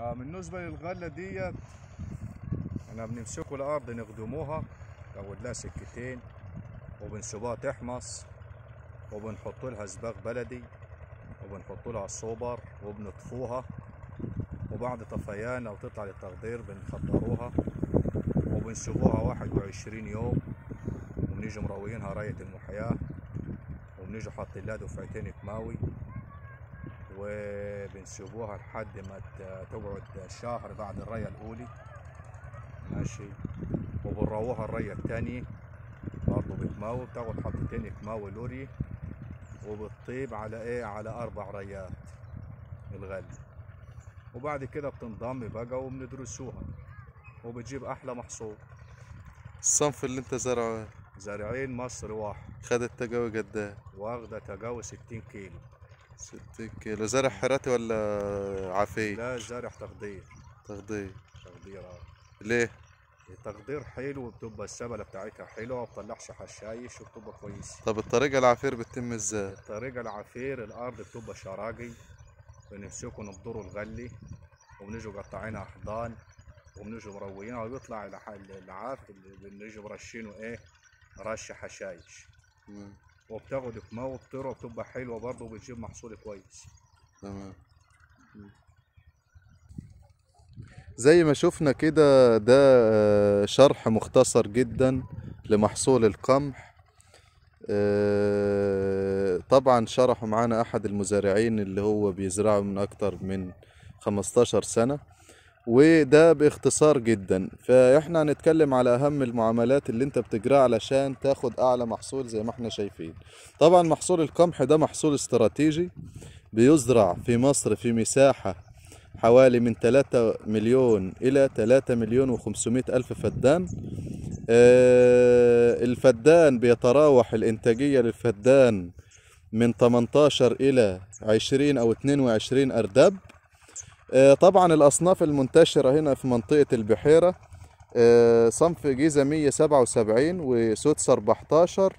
آه بالنسبة للغلة ديت احنا بنمسكوا الأرض نخدموها ناخد لها سكتين وبنسيبوها تحمص وبنحط لها سباغ بلدي وبنحط لها سوبر وبنطفوها وبعد طفيان أو تطلع للتخدير بنخدروها وبنسيبوها واحد وعشرين يوم وبنيجي مرويينها راية المحياة وبنيجي حاطين لها دفعتين كماوي وبنسيبوها لحد ما ت- تقعد شهر بعد الرية الأولى ماشي وبنروها الرية التانية برضه بكماوي بتاخد حبتين كماوي لوري وبتطيب على ايه على أربع ريات الغل وبعد كده بتنضم بقى وبندرسوها وبتجيب أحلى محصول الصنف اللي انت زرعه زارعين مصر واحد خدت تجاوي قد ايه واخدة تجاوز 60 كيلو 60 كيلو زرع حراتي ولا عفي لا زارع تخدير تغذية تخدير اه ليه التخدير حلو وبتبقى السبلة بتاعتها حلوة وما بتطلعش حشايش وبتبقى كويسة طب الطريقة العفير بتتم ازاي الطريقة العفير الأرض بتبقى شراقي بنمسكوا نبدروا الغلي وبنيجوا قطعينها أحضان وبنيجوا مرويينها وبيطلع الع- العاف اللي بنيجوا مرشينه إيه رش حشايش مم. وبتاخد كماوة بتروى وبتبقى حلوة برضه وبتجيب محصول كويس تمام زي ما شفنا كده ده آه، شرح مختصر جدا لمحصول القمح آه، طبعا شرحه معانا احد المزارعين اللي هو بيزرعه من اكتر من 15 سنة وده باختصار جدا فاحنا هنتكلم على اهم المعاملات اللي انت بتجراها علشان تاخد اعلى محصول زي ما احنا شايفين طبعا محصول القمح ده محصول استراتيجي بيزرع في مصر في مساحة حوالي من 3 مليون إلى 3 مليون و500 ألف فدان آه، الفدان بيتراوح الإنتاجية للفدان من 18 إلى 20 أو 22 أرداب آه، طبعا الأصناف المنتشرة هنا في منطقة البحيرة آه، صنف جيزة 177 وسدس 14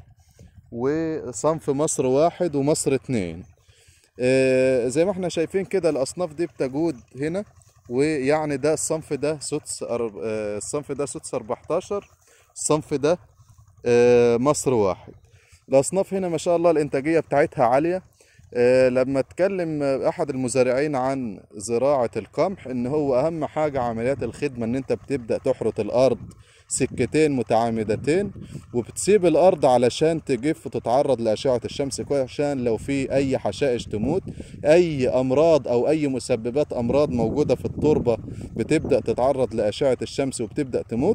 وصنف مصر واحد ومصر اتنين آه، زي ما احنا شايفين كده الأصناف دي بتجود هنا ويعني ده الصنف ده سدس أر- آه، الصنف ده سدس 14 الصنف ده آه، مصر واحد الأصناف هنا ما شاء الله الإنتاجية بتاعتها عالية آه، لما اتكلم آه، احد المزارعين عن زراعة القمح ان هو اهم حاجة عمليات الخدمة ان انت بتبدأ تحرث الارض سكتين متعامدتين وبتسيب الارض علشان تجف وتتعرض لاشعة الشمس كويس عشان لو في اي حشائش تموت اي امراض او اي مسببات امراض موجودة في التربة بتبدأ تتعرض لاشعة الشمس وبتبدأ تموت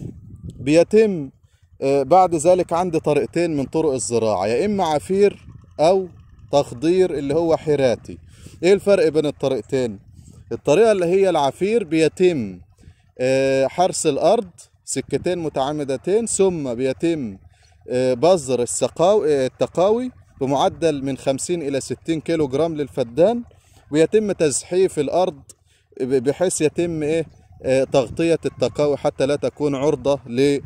بيتم آه، بعد ذلك عندي طريقتين من طرق الزراعة يا إما عفير أو تخضير اللي هو حراتي إيه الفرق بين الطريقتين الطريقة اللي هي العفير بيتم آه، حرث الأرض سكتين متعامدتين ثم بيتم آه، بذر السقاوي آه، التقاوي بمعدل من 50 إلى 60 كيلو جرام للفدان ويتم تزحيف الأرض ب- بحيث يتم إيه آه، تغطية التقاوي حتى لا تكون عرضة ل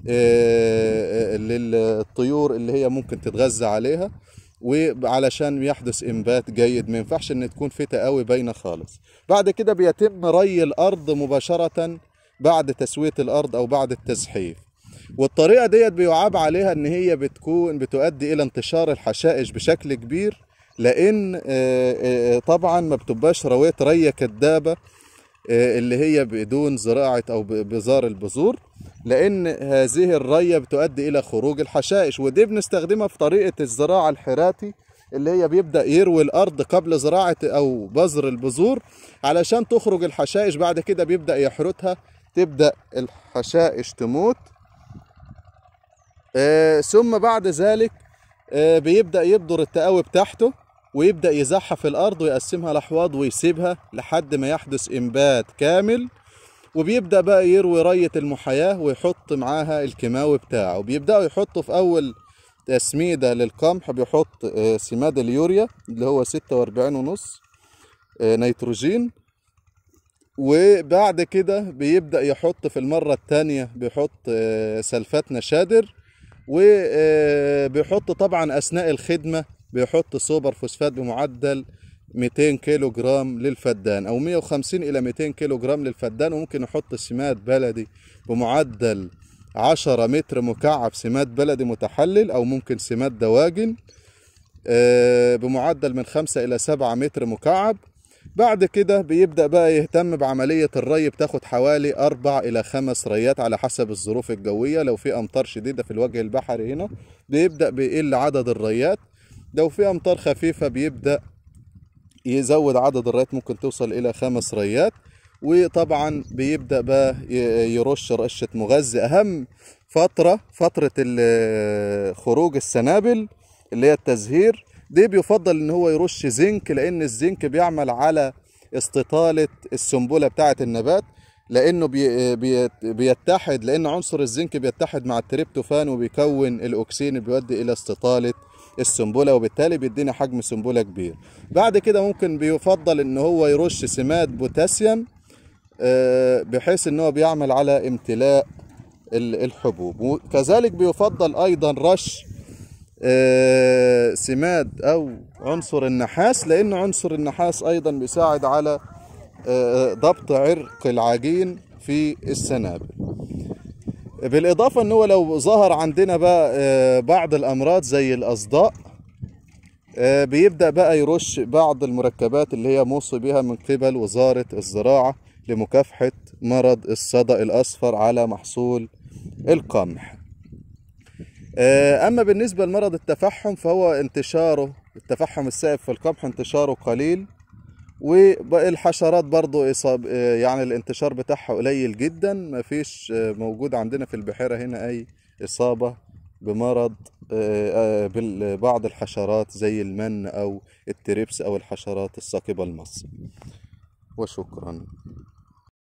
آه، للطيور اللي هي ممكن تتغذى عليها وعلشان يحدث انبات جيد ما ينفعش ان تكون في تقاوي باينه خالص بعد كده بيتم ري الارض مباشره بعد تسويه الارض او بعد التزحيف والطريقه ديت بيعاب عليها ان هي بتكون بتؤدي الى انتشار الحشائش بشكل كبير لان آه، آه، طبعا ما بتبقاش رويت ريه كدابه آه، اللي هي بدون زراعة أو ب- بزار البذور لأن هذه الرية بتؤدي إلى خروج الحشائش ودي بنستخدمها في طريقة الزراعة الحراتي اللي هي بيبدأ يروي الأرض قبل زراعة أو بذر البذور علشان تخرج الحشائش بعد كده بيبدأ يحرثها تبدأ الحشائش تموت آه، ثم بعد ذلك آه، بيبدأ يبذر التقاوي بتاعته ويبدأ يزحف الأرض ويقسمها لأحواض ويسيبها لحد ما يحدث إنبات كامل وبيبدأ بقى يروي رية المحياة ويحط معاها الكيماوي بتاعه وبيبدأوا يحطوا في أول تسميدة للقمح بيحط آه، سماد اليوريا اللي هو ستة وأربعين ونص آه، نيتروجين وبعد كده بيبدأ يحط في المرة التانية بيحط آه، سلفات نشادر وبيحط طبعا أثناء الخدمة بيحط سوبر فوسفات بمعدل 200 كيلو جرام للفدان او 150 الى 200 كيلو جرام للفدان وممكن نحط سماد بلدي بمعدل 10 متر مكعب سماد بلدي متحلل او ممكن سماد دواجن آه، بمعدل من 5 الى 7 متر مكعب بعد كده بيبدأ بقى يهتم بعملية الري بتاخد حوالي أربع إلى خمس ريات على حسب الظروف الجوية لو في أمطار شديدة في الوجه البحري هنا بيبدأ بيقل عدد الريات لو في أمطار خفيفة بيبدأ يزود عدد الريات ممكن توصل إلى خمس ريات وطبعا بيبدأ بقى ي- يرش رشة مغذي أهم فترة فترة ال- خروج السنابل اللي هي التزهير دي بيفضل ان هو يرش زنك لان الزنك بيعمل على استطالة السنبلة بتاعة النبات لانه بي بي بيتحد لان عنصر الزنك بيتحد مع التريبتوفان وبيكون الاكسين اللي بيؤدي الى استطالة السنبلة وبالتالي بيدينا حجم سنبلة كبير بعد كده ممكن بيفضل ان هو يرش سماد بوتاسيوم آه، بحيث ان هو بيعمل على امتلاء ال- الحبوب وكذلك بيفضل ايضا رش آه، سماد او عنصر النحاس لان عنصر النحاس ايضا بيساعد على آه، ضبط عرق العجين في السنابل بالاضافه ان هو لو ظهر عندنا بقى آه، بعض الامراض زي الاصداء آه، بيبدا بقى يرش بعض المركبات اللي هي موصي بها من قبل وزاره الزراعه لمكافحه مرض الصدأ الاصفر على محصول القمح آه، اما بالنسبه لمرض التفحم فهو انتشاره التفحم السائب في القمح انتشاره قليل والحشرات برضو إصاب آه، يعني الانتشار بتاعها قليل جدا مفيش آه، موجود عندنا في البحيرة هنا أي إصابة بمرض آه، آه، ببعض الحشرات زي المن أو التريبس أو الحشرات الثاقبة المص وشكرا